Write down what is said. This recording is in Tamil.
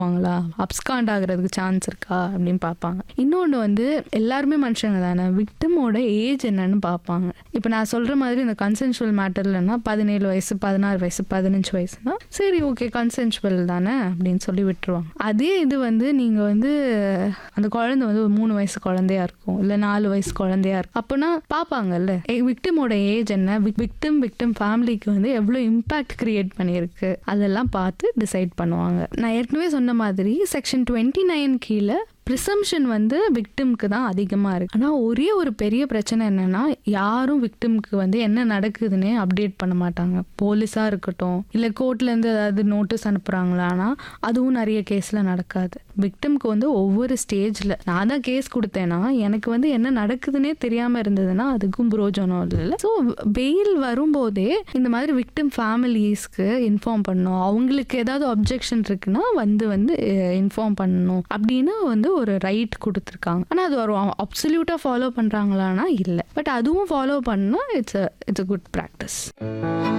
வாங்களா அப்ஸ்காண்ட் ஆகுறதுக்கு சான்ஸ் இருக்கா அப்படின்னு பார்ப்பாங்க இன்னொன்று வந்து எல்லாருமே மனுஷங்க தானே விக்டிமோட ஏஜ் என்னன்னு பார்ப்பாங்க இப்போ நான் சொல்கிற மாதிரி இந்த கன்சென்சுவல் மேட்டர்லன்னா பதினேழு வயசு பதினாறு வயசு பதினஞ்சு வயசுனா சரி ஓகே கன்சென்சுவல் தானே அப்படின்னு சொல்லி விட்டுருவாங்க அதே இது வந்து நீங்கள் வந்து அந்த குழந்தை வந்து ஒரு மூணு வயசு குழந்தையா இருக்கும் இல்லை நாலு வயசு குழந்தையா இருக்கும் அப்போனா பார்ப்பாங்கல்ல விக்டிமோட ஏஜ் என்ன விக்டிம் விக்டிம் ஃபேமிலிக்கு வந்து எவ்வளோ இம்பாக்ட் கிரியேட் பண்ணியிருக்கு அதெல்லாம் பார்த்து டிசைட் பண்ணுவாங்க நான் ஏற்கனவே சொன்ன மாதிரி செக்ஷன் டுவெண்ட்டி நைன் கீழே ப்ரிசம்ஷன் வந்து விக்டிம்க்கு தான் அதிகமாக இருக்கு ஆனால் ஒரே ஒரு பெரிய பிரச்சனை என்னன்னா யாரும் விக்டிம்க்கு வந்து என்ன நடக்குதுன்னே அப்டேட் பண்ண மாட்டாங்க போலீஸாக இருக்கட்டும் இல்லை கோர்ட்லேருந்து ஏதாவது நோட்டீஸ் அனுப்புகிறாங்களான்னா அதுவும் நிறைய கேஸில் நடக்காது விக்டிம்க்கு வந்து ஒவ்வொரு ஸ்டேஜில் நான் தான் கேஸ் கொடுத்தேன்னா எனக்கு வந்து என்ன நடக்குதுன்னே தெரியாமல் இருந்ததுன்னா அதுக்கும் புரோஜனம் இல்லை ஸோ பெயில் வரும்போதே இந்த மாதிரி விக்டிம் ஃபேமிலிஸ்க்கு இன்ஃபார்ம் பண்ணணும் அவங்களுக்கு ஏதாவது அப்ஜெக்ஷன் இருக்குன்னா வந்து வந்து இன்ஃபார்ம் பண்ணணும் அப்படின்னு வந்து ஒரு ரைட் கொடுத்துருக்காங்க ஆனால் அது ஒரு அப்சல்யூட்டாக ஃபாலோ பண்ணுறாங்களான்னா இல்லை பட் அதுவும் ஃபாலோ பண்ணால் it's it's a good practice